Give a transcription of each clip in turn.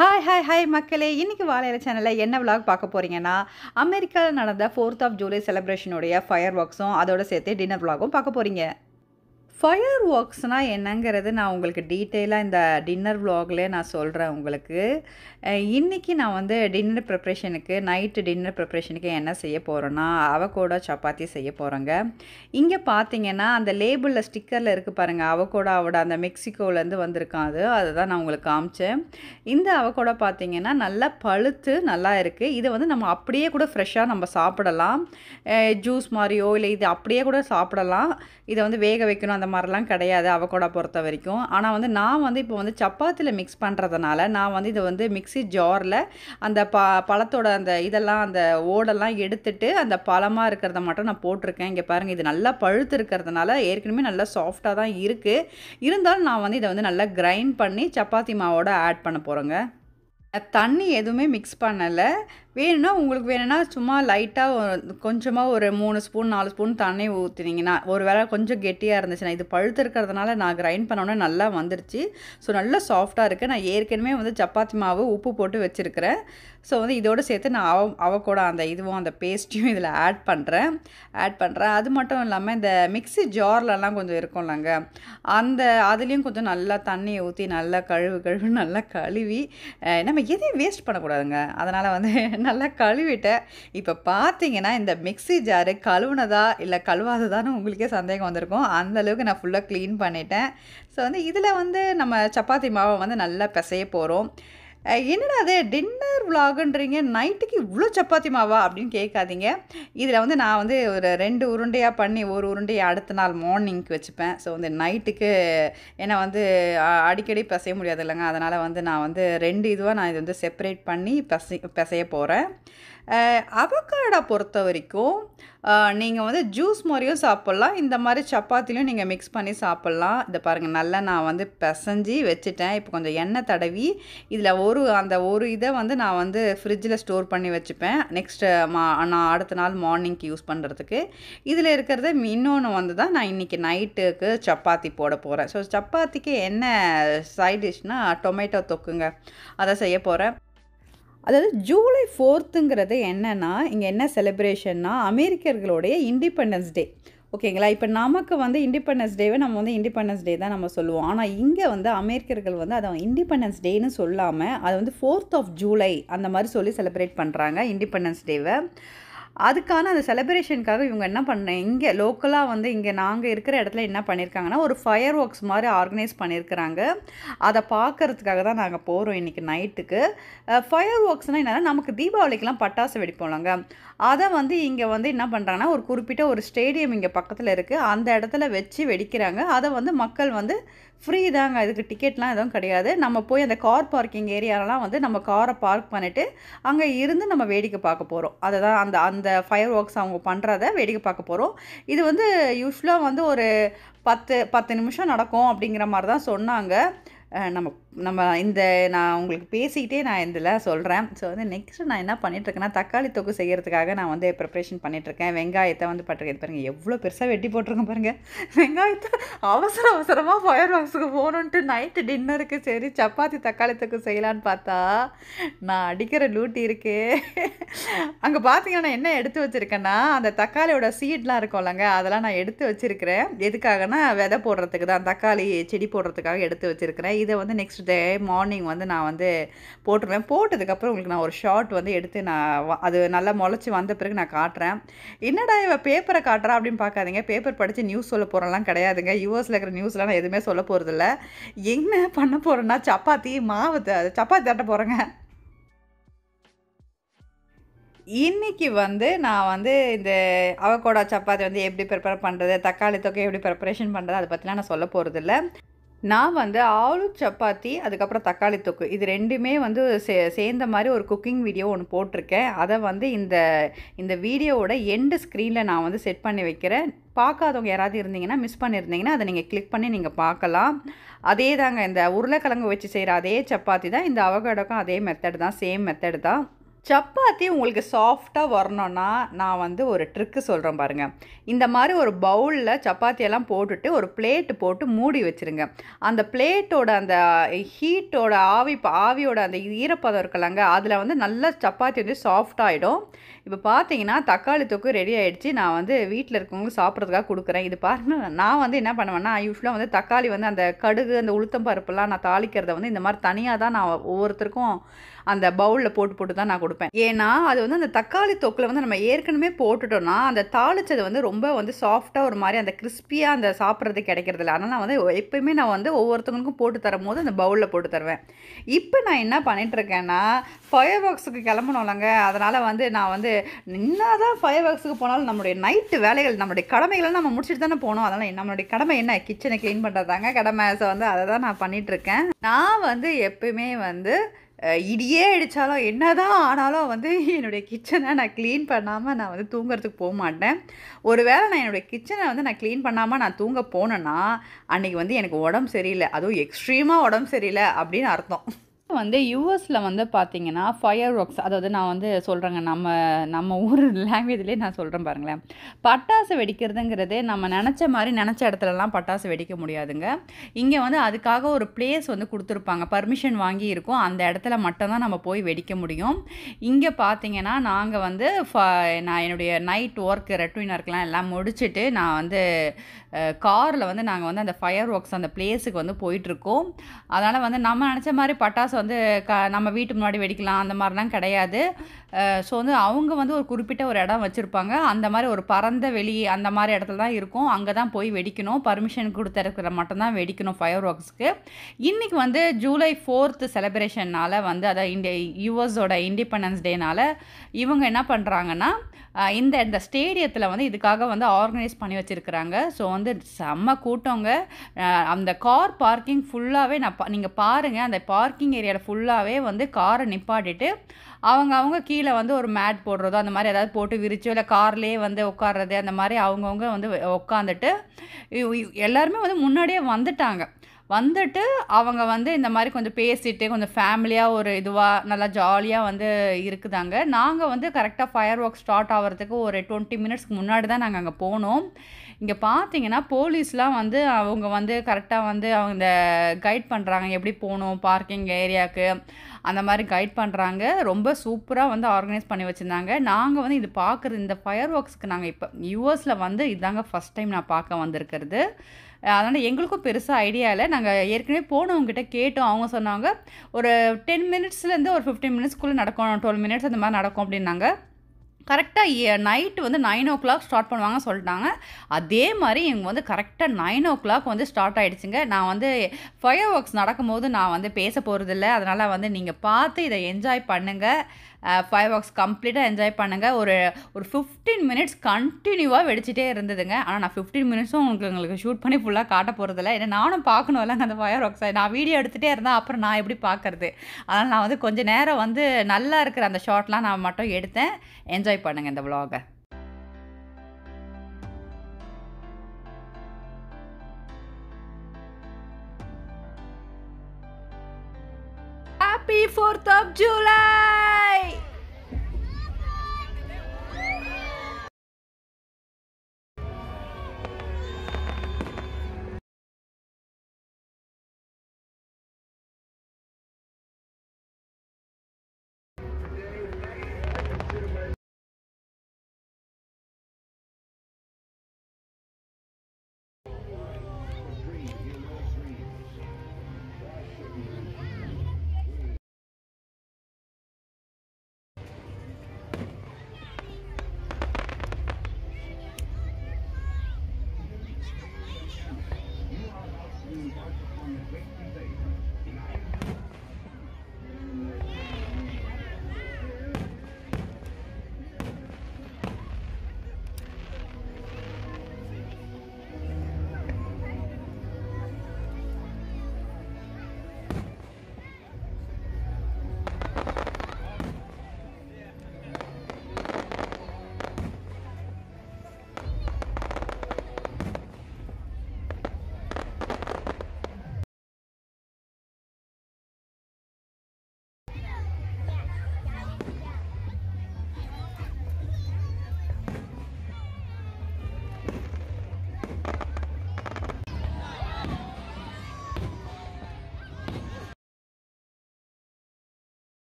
Hi hi hi மக்களே இன்றைக்கி வாழையில சேனலில் என்ன விலாக் பார்க்க போகிறீங்கன்னா அமெரிக்காவில் நடந்த ஃபோர்த் ஆஃப் ஜூலை செலிப்ரேஷனுடைய ஃபயர் ஒர்க்ஸும் அதோட சேர்த்து டின்னர் விலாகும் பார்க்க போகிறீங்க ஃபயர் ஒர்க்ஸ்னால் என்னங்கிறது நான் உங்களுக்கு டீட்டெயிலாக இந்த டின்னர் விலாக்லேயே நான் சொல்கிறேன் உங்களுக்கு அஹ் இன்னைக்கு நான் வந்து டின்னர் ப்ரிப்ரேஷனுக்கு நைட்டு டின்னர் ப்ரிப்ரேஷனுக்கு என்ன செய்ய போகிறேன்னா அவகோடா சப்பாத்தி செய்ய போகிறேங்க இங்கே பார்த்தீங்கன்னா அந்த லேபிளில் ஸ்டிக்கரில் இருக்குது பாருங்கள் அவகோடாவோட அந்த மெக்சிகோலேருந்து வந்திருக்கான் அது அதை தான் நான் உங்களுக்கு காமிச்சேன் இந்த அவகோடா பார்த்தீங்கன்னா நல்லா பழுத்து நல்லா இருக்குது இதை வந்து நம்ம அப்படியே கூட ஃப்ரெஷ்ஷாக நம்ம சாப்பிடலாம் ஜூஸ் மாதிரியோ இல்லை இது அப்படியே கூட சாப்பிடலாம் இதை வந்து வேக வைக்கணும் அந்த மாதிரிலாம் கிடையாது அவகோடா பொறுத்த வரைக்கும் ஆனால் வந்து நான் வந்து இப்போ வந்து சப்பாத்தியில் மிக்ஸ் பண்ணுறதுனால நான் வந்து இதை வந்து மிக்ஸி ஜாரில் அந்த ப பழத்தோட அந்த இதெல்லாம் அந்த ஓடெல்லாம் எடுத்துட்டு அந்த பழமாக இருக்கிறத மட்டும் நான் போட்டிருக்கேன் இங்கே பாருங்கள் இது நல்லா பழுத்து இருக்கிறதுனால ஏற்கனவே நல்லா சாஃப்டாக தான் இருக்குது இருந்தாலும் நான் வந்து இதை வந்து நல்லா கிரைண்ட் பண்ணி சப்பாத்தி மாவோட ஆட் பண்ண போகிறேங்க தண்ணி எதுவுமே மிக்ஸ் பண்ணலை வேணும்னா உங்களுக்கு வேணும்னா சும்மா லைட்டாக கொஞ்சமாக ஒரு மூணு ஸ்பூன் நாலு ஸ்பூன் தண்ணி ஊற்றினீங்கன்னா ஒரு வேளை கொஞ்சம் கெட்டியாக இருந்துச்சுன்னா இது பழுத்து இருக்கிறதுனால நான் கிரைண்ட் பண்ணோன்னே நல்லா வந்துருச்சு ஸோ நல்லா சாஃப்டாக இருக்குது நான் ஏற்கனவே வந்து சப்பாத்தி மாவு உப்பு போட்டு வச்சுருக்கிறேன் ஸோ வந்து இதோடு சேர்த்து நான் அவ அவக்கூட அந்த இதுவும் அந்த பேஸ்ட்டையும் இதில் ஆட் பண்ணுறேன் ஆட் பண்ணுறேன் அது மட்டும் இல்லாமல் இந்த மிக்ஸி ஜார்லலாம் கொஞ்சம் இருக்கும்லங்க அந்த அதுலேயும் கொஞ்சம் நல்லா தண்ணியை ஊற்றி நல்லா கழுவு கழுவு நல்லா கழுவி அஹ் நம்ம எதையும் வேஸ்ட் பண்ணக்கூடாதுங்க அதனால் வந்து நல்லா கழுவிட்டேன் இப்போ பார்த்தீங்கன்னா இந்த மிக்ஸி ஜாரு கழுவுனதா இல்லை கழுவாததான்னு உங்களுக்கே சந்தேகம் வந்திருக்கும் அந்த அளவுக்கு நான் ஃபுல்லாக க்ளீன் பண்ணிட்டேன் ஸோ வந்து இதில் வந்து நம்ம சப்பாத்தி மாவை வந்து நல்லா பிசைய போகிறோம் அஹ் என்னடா அது டின்னர் விலாகுன்றீங்க நைட்டுக்கு இவ்வளோ சப்பாத்தி மாவா அப்படின்னு கேட்காதீங்க இதில் வந்து நான் வந்து ஒரு ரெண்டு உருண்டையாக பண்ணி ஒரு உருண்டையை அடுத்த நாள் மார்னிங்க்கு வச்சுப்பேன் ஸோ வந்து நைட்டுக்கு ஏன்னா வந்து அ- அடிக்கடி பிசைய முடியாது இல்லைங்க அதனால் வந்து நான் வந்து ரெண்டு இதுவாக நான் இது வந்து செப்பரேட் பண்ணி பிசை பிசைய போகிறேன் அவக்காடா பொறுத்த வரைக்கும் நீங்கள் வந்து ஜூஸ் மாதிரியும் சாப்பிட்லாம் இந்த மாதிரி சப்பாத்திலையும் நீங்கள் மிக்ஸ் பண்ணி சாப்பிட்லாம் இதை பாருங்கள் நல்லா நான் வந்து பிசைஞ்சு வச்சுட்டேன் இப்போ கொஞ்சம் எண்ணெய் தடவி இதில் ஒரு அந்த ஒரு இதை வந்து நான் வந்து ஃப்ரிட்ஜில் ஸ்டோர் பண்ணி வச்சுப்பேன் நெக்ஸ்ட்டு மா நான் அடுத்த நாள் மார்னிங்க்கு யூஸ் பண்ணுறதுக்கு இதில் இருக்கிறது இன்னொன்று வந்து தான் நான் இன்றைக்கி நைட்டுக்கு சப்பாத்தி போட போகிறேன் ஸோ சப்பாத்திக்கு என்ன சைட் டிஷ்னால் டொமேட்டோ தொக்குங்க அதை செய்ய போகிறேன் அதாவது ஜூலை ஃபோர்த்துங்கிறது என்னென்னா இங்கே என்ன செலிப்ரேஷன்னா அமெரிக்கர்களுடைய இண்டிபெண்டன்ஸ் டே ஓகேங்களா இப்போ நமக்கு வந்து இண்டிபெண்டன்ஸ் டேவை நம்ம வந்து இண்டிபெண்டன்ஸ் டே தான் நம்ம சொல்லுவோம் ஆனால் இங்கே வந்து அமெரிக்கர்கள் வந்து அதை இண்டிபெண்டன்ஸ் டேன்னு சொல்லாமல் அதை வந்து ஃபோர்த் ஆஃப் ஜூலை அந்த மாதிரி சொல்லி செலிப்ரேட் பண்ணுறாங்க இண்டிபெண்டன்ஸ் டேவை அதுக்கான அந்த செலிப்ரேஷனுக்காக இவங்க என்ன பண்ண இங்கே லோக்கலாக வந்து இங்கே நாங்கள் இருக்கிற இடத்துல என்ன பண்ணியிருக்காங்கன்னா ஒரு ஃபயர் ஒர்க்ஸ் மாதிரி ஆர்கனைஸ் பண்ணியிருக்கிறாங்க அதை பார்க்கறதுக்காக தான் நாங்கள் போகிறோம் இன்றைக்கி நைட்டுக்கு ஃபயர் ஒர்க்ஸ்னால் என்னென்னா நமக்கு தீபாவளிக்கெலாம் பட்டாசு வெடிப்போம்லங்க அதை வந்து இங்கே வந்து என்ன பண்ணுறாங்கன்னா ஒரு குறிப்பிட்ட ஒரு ஸ்டேடியம் இங்கே பக்கத்தில் இருக்குது அந்த இடத்துல வச்சு வெடிக்கிறாங்க அதை வந்து மக்கள் வந்து ஃப்ரீ தாங்க அதுக்கு டிக்கெட்லாம் எதுவும் கிடையாது நம்ம போய் அந்த கார் பார்க்கிங் ஏரியாலலாம் வந்து நம்ம காரை பார்க் பண்ணிவிட்டு அங்கே இருந்து நம்ம வேடிக்கை பார்க்க போகிறோம் அதை தான் அந்த அந்த ஃபயர் ஒர்க்ஸ் அவங்க பண்ணுறத வேடிக்கை பார்க்க போகிறோம் இது வந்து யூஸ்வலாக வந்து ஒரு பத்து பத்து நிமிஷம் நடக்கும் அப்படிங்கிற மாதிரி தான் சொன்னாங்க அஹ் நம்ம நம்ம இந்த நான் உங்களுக்கு பேசிக்கிட்டே நான் இதில் சொல்கிறேன் ஸோ வந்து நெக்ஸ்ட்டு நான் என்ன பண்ணிகிட்ருக்கேன்னா தக்காளி தொக்கு செய்கிறதுக்காக நான் வந்து ப்ரிப்ரேஷன் பண்ணிகிட்ருக்கேன் வெங்காயத்தை வந்து பட்டிருக்கேன் பாருங்கள் எவ்வளோ பெருசாக வெட்டி போட்டிருக்கேன் பாருங்கள் வெங்காயத்தை அவசர அவசரமாக ஃபயர் ஒர்க்ஸுக்கு போகணுன்ட்டு நைட்டு டின்னருக்கு சரி சப்பாத்தி தக்காளி தொக்கு செய்யலான்னு பார்த்தா நான் அடிக்கிற லூட்டி இருக்கே அங்கே பார்த்தீங்கன்னா நான் என்ன எடுத்து வச்சுருக்கேன்னா அந்த தக்காளியோட சீட்லாம் இருக்கும்லங்க அதெல்லாம் நான் எடுத்து வச்சுருக்கிறேன் எதுக்காகனா விதை போடுறதுக்கு தான் தக்காளி செடி போடுறதுக்காக எடுத்து வச்சுருக்கிறேன் இதை வந்து நெக்ஸ்ட் டே மார்னிங் வந்து நான் வந்து போட்டுருவேன் போட்டதுக்கப்புறம் உங்களுக்கு நான் ஒரு ஷார்ட் வந்து எடுத்து நான் வ- அது நல்லா முளைச்சி வந்த பிறகு நான் காட்டுறேன் என்னடா இவ பேப்பரை காட்டுறா அப்படின்னு பார்க்காதீங்க பேப்பர் படித்து நியூஸ் சொல்ல போகிறலாம் கிடையாதுங்க யூஎஸில் இருக்கிற நியூஸ்லாம் நான் எதுவுமே சொல்ல போகிறதில்ல என்ன பண்ண போகிறேன்னா சப்பாத்தி மாவு த- சப்பாத்தி தட்ட போகிறேங்க இன்னைக்கு வந்து நான் வந்து இந்த அவகோடா சப்பாத்தி வந்து எப்படி ப்ரிப்பேர் பண்ணுறது தக்காளி தொகை எப்படி ப்ரிப்பரேஷன் பண்ணுறது அதை பற்றிலாம் நான் சொல்ல போகிறதில்ல நான் வந்து ஆலு சப்பாத்தி அதுக்கப்புறம் தக்காளி தொக்கு இது ரெண்டுமே வந்து சே சேர்ந்த மாதிரி ஒரு குக்கிங் வீடியோ ஒன்று போட்டிருக்கேன் அதை வந்து இந்த இந்த வீடியோவோட எண்டு ஸ்க்ரீனில் நான் வந்து செட் பண்ணி வைக்கிறேன் பார்க்காதவங்க யாராவது இருந்தீங்கன்னா மிஸ் பண்ணியிருந்தீங்கன்னா அதை நீங்கள் கிளிக் பண்ணி நீங்கள் பார்க்கலாம் அதே தாங்க இந்த உருளைக்கிழங்கு வச்சு செய்கிற அதே சப்பாத்தி தான் இந்த அவகடோக்கும் அதே மெத்தட் தான் சேம் மெத்தட் தான் சப்பாத்தி உங்களுக்கு சாஃப்டாக வரணும்னா நான் வந்து ஒரு ட்ரிக்கு சொல்கிறேன் பாருங்கள் இந்த மாதிரி ஒரு பவுலில் சப்பாத்தியெல்லாம் போட்டுட்டு ஒரு பிளேட்டு போட்டு மூடி வச்சுருங்க அந்த பிளேட்டோட அந்த ஹீட்டோட ஆவி ஆவியோட அந்த ஈரப்பதம் இருக்கலங்க அதில் வந்து நல்ல சப்பாத்தி வந்து சாஃப்ட் ஆகிடும் இப்போ பார்த்தீங்கன்னா தக்காளி தொக்கு ரெடி ஆகிடுச்சு நான் வந்து வீட்டில் இருக்கவங்களுக்கு சாப்பிட்றதுக்காக கொடுக்குறேன் இது பாருங்க நான் வந்து என்ன பண்ணுவேன்னா யூஸ்வலாக வந்து தக்காளி வந்து அந்த கடுகு அந்த உளுத்தம் பருப்புலாம் நான் தாளிக்கிறத வந்து இந்த மாதிரி தனியாக தான் நான் ஒவ்வொருத்தருக்கும் அந்த பவுலில் போட்டு போட்டு தான் நான் கொடுப்பேன் ஏன்னா அது வந்து அந்த தக்காளி தொக்கில் வந்து நம்ம ஏற்கனவே போட்டுட்டோம்னா அந்த தாளிச்சது வந்து ரொம்ப வந்து சாஃப்டாக ஒரு மாதிரி அந்த கிறிஸ்பியாக அந்த சாப்பிட்றது கிடைக்கிறது இல்லை அதனால் நான் வந்து எப்பயுமே நான் வந்து ஒவ்வொருத்தவங்களுக்கும் போட்டு தரும் போது அந்த பவுலில் போட்டு தருவேன் இப்போ நான் என்ன பண்ணிகிட்ருக்கேன்னா ஃபயர் பாக்ஸுக்கு கிளம்பணும்லங்க அதனால் வந்து நான் வந்து என்ன தான் ஃபயர் பாக்ஸுக்கு போனாலும் நம்மளுடைய நைட்டு வேலைகள் நம்மளுடைய கடமைகளை நம்ம முடிச்சுட்டு தானே போகணும் அதனால் நம்மளுடைய கடமை என்ன கிச்சனை க்ளீன் பண்ணுறதாங்க கடமை ஸோ வந்து அதை தான் நான் பண்ணிகிட்ருக்கேன் நான் வந்து எப்பயுமே வந்து இடியே அடித்தாலும் என்ன தான் ஆனாலும் வந்து என்னுடைய கிச்சனை நான் க்ளீன் பண்ணாமல் நான் வந்து தூங்குறதுக்கு போக மாட்டேன் ஒரு வேளை நான் என்னுடைய கிச்சனை வந்து நான் க்ளீன் பண்ணாமல் நான் தூங்க போனேன்னா அன்றைக்கி வந்து எனக்கு உடம்பு சரியில்லை அதுவும் எக்ஸ்ட்ரீமாக உடம்பு சரியில்லை அப்படின்னு அர்த்தம் வந்து யூஎஸில் வந்து பார்த்தீங்கன்னா ஃபயர் ஒர்க்ஸ் அதாவது நான் வந்து சொல்கிறேங்க நம்ம நம்ம ஊர் லாங்குவேஜ்லேயே நான் சொல்கிறேன் பாருங்களேன் பட்டாசு வெடிக்கிறதுங்கிறது நம்ம நினச்ச மாதிரி நினச்ச இடத்துலலாம் பட்டாசு வெடிக்க முடியாதுங்க இங்கே வந்து அதுக்காக ஒரு பிளேஸ் வந்து கொடுத்துருப்பாங்க பர்மிஷன் வாங்கி இருக்கும் அந்த இடத்துல மட்டும்தான் நம்ம போய் வெடிக்க முடியும் இங்கே பார்த்தீங்கன்னா நாங்கள் வந்து ஃப நான் என்னுடைய நைட் ஒர்க் ரெட்வின் ஒர்க்லாம் எல்லாம் முடிச்சுட்டு நான் வந்து காரில் வந்து நாங்கள் வந்து அந்த ஃபயர் ஒர்க்ஸ் அந்த பிளேஸுக்கு வந்து போயிட்டுருக்கோம் அதனால் வந்து நம்ம நினச்ச மாதிரி பட்டாசு வந்து க நம்ம வீட்டு முன்னாடி வெடிக்கலாம் அந்த மாதிரிலாம் கிடையாது ஸோ வந்து அவங்க வந்து ஒரு குறிப்பிட்ட ஒரு இடம் வச்சுருப்பாங்க அந்த மாதிரி ஒரு பரந்த வெளி அந்த மாதிரி இடத்துல தான் இருக்கும் அங்கே தான் போய் வெடிக்கணும் பர்மிஷன் கொடுத்துருக்கிற மட்டும்தான் வெடிக்கணும் ஃபயர் ஒர்க்ஸ்க்கு இன்றைக்கி வந்து ஜூலை ஃபோர்த்து செலிப்ரேஷன்னால் வந்து அதாவது இண்டிய யூஎஸோட இண்டிபெண்டன்ஸ் டேனால் இவங்க என்ன பண்ணுறாங்கன்னா இந்த இந்த ஸ்டேடியத்தில் வந்து இதுக்காக வந்து ஆர்கனைஸ் பண்ணி வச்சுருக்குறாங்க ஸோ வந்து செம்ம கூட்டங்க அந்த கார் பார்க்கிங் ஃபுல்லாகவே நான் பா நீங்கள் பாருங்கள் அந்த பார்க்கிங் ஏரியாவில் ஃபுல்லாகவே வந்து காரை நிப்பாட்டிட்டு அவங்க அவங்க கீழே வந்து ஒரு மேட் போடுறதோ அந்த மாதிரி ஏதாவது போட்டு விரிச்சோ இல்லை கார்லேயே வந்து உட்கார்றது அந்த மாதிரி அவங்கவுங்க வந்து உட்காந்துட்டு எல்லாருமே வந்து முன்னாடியே வந்துட்டாங்க வந்துட்டு அவங்க வந்து இந்த மாதிரி கொஞ்சம் பேசிட்டு கொஞ்சம் ஃபேமிலியாக ஒரு இதுவாக நல்லா ஜாலியாக வந்து இருக்குதாங்க நாங்கள் வந்து கரெக்டாக ஃபயர் ஒர்க் ஸ்டார்ட் ஆகிறதுக்கு ஒரு டுவெண்ட்டி மினிட்ஸ்க்கு முன்னாடி தான் நாங்கள் அங்கே போனோம் இங்கே பார்த்தீங்கன்னா போலீஸ்லாம் வந்து அவங்க வந்து கரெக்டாக வந்து அவங்க இந்த கைட் பண்ணுறாங்க எப்படி போகணும் பார்க்கிங் ஏரியாவுக்கு அந்த மாதிரி கைட் பண்ணுறாங்க ரொம்ப சூப்பராக வந்து ஆர்கனைஸ் பண்ணி வச்சுருந்தாங்க நாங்கள் வந்து இது பார்க்குறது இந்த ஃபயர் ஒர்க்ஸ்க்கு நாங்கள் இப்போ யூஎஸில் வந்து இதாங்க ஃபஸ்ட் டைம் நான் பார்க்க வந்திருக்கிறது அதனால் எங்களுக்கும் பெருசாக ஐடியா இல்லை நாங்கள் ஏற்கனவே போனவங்ககிட்ட கேட்டோம் அவங்க சொன்னாங்க ஒரு டென் மினிட்ஸ்லேருந்து ஒரு ஃபிஃப்டீன் மினிட்ஸ்க்குள்ளே நடக்கும் டுவெல் மினிட்ஸ் அந்த மாதிரி நடக்கும் அப்படின்னாங்க கரெக்டாக நைட்டு வந்து நைன் ஓ கிளாக் ஸ்டார்ட் பண்ணுவாங்க சொல்லிட்டாங்க அதே மாதிரி இவங்க வந்து கரெக்டாக நைன் ஓ கிளாக் வந்து ஸ்டார்ட் ஆகிடுச்சுங்க நான் வந்து ஃபயர் ஒர்க்ஸ் நடக்கும்போது நான் வந்து பேச போகிறதில்ல அதனால் வந்து நீங்கள் பார்த்து இதை என்ஜாய் பண்ணுங்கள் ஃபயர் ஒர்க்ஸ் கம்ப்ளீட்டாக என்ஜாய் பண்ணுங்கள் ஒரு ஒரு ஃபிஃப்டீன் மினிட்ஸ் கண்டினியூவாக வெடிச்சிட்டே இருந்ததுங்க ஆனால் நான் ஃபிஃப்டீன் மினிட்ஸும் உங்களுக்கு உங்களுக்கு ஷூட் பண்ணி ஃபுல்லாக காட்ட போகிறதில்ல ஏன்னா நானும் பார்க்கணும்ல அந்த ஃபயர் ஒர்க்ஸை நான் வீடியோ எடுத்துகிட்டே இருந்தால் அப்புறம் நான் எப்படி பார்க்குறது அதனால் நான் வந்து கொஞ்சம் நேரம் வந்து நல்லா இருக்கிற அந்த ஷார்ட்லாம் நான் மட்டும் எடுத்தேன் என்ஜாய் பண்ணுங்கள் இந்த விலாகை Happy 4th of July!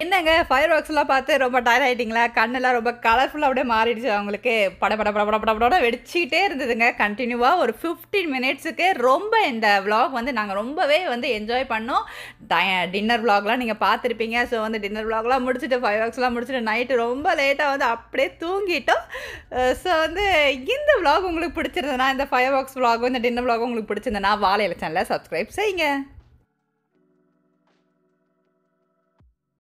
என்னங்க ஃபயர் ஒர்க்ஸ்லாம் பார்த்து ரொம்ப டயர்ட் ஆயிட்டீங்களா கண்ணெல்லாம் ரொம்ப கலர்ஃபுல்லாக அப்படியே மாறிடுச்சு அவங்களுக்கு பட பட பட பட பட பட வெடிச்சிக்கிட்டே இருந்ததுங்க கண்டினியூவாக ஒரு ஃபிஃப்டீன் மினிட்ஸுக்கு ரொம்ப இந்த vlog வந்து நாங்கள் ரொம்பவே வந்து என்ஜாய் பண்ணோம் டின்னர் vlogலாம் நீங்கள் பார்த்துருப்பீங்க ஸோ வந்து டின்னர் vlogலாம் முடிச்சுட்டு ஃபயர் ஒர்க்ஸ்லாம் முடிச்சுட்டு நைட்டு ரொம்ப லேட்டாக வந்து அப்படியே தூங்கிட்டோம் ஸோ வந்து இந்த vlog உங்களுக்கு பிடிச்சிருந்ததுன்னா இந்த ஃபயர் ஒர்க்ஸ் vlog இந்த டின்னர் vlog உங்களுக்கு பிடிச்சிருந்ததுன்னா வாழையில சேனலை சப்ஸ்கிரைப் செய்யுங்க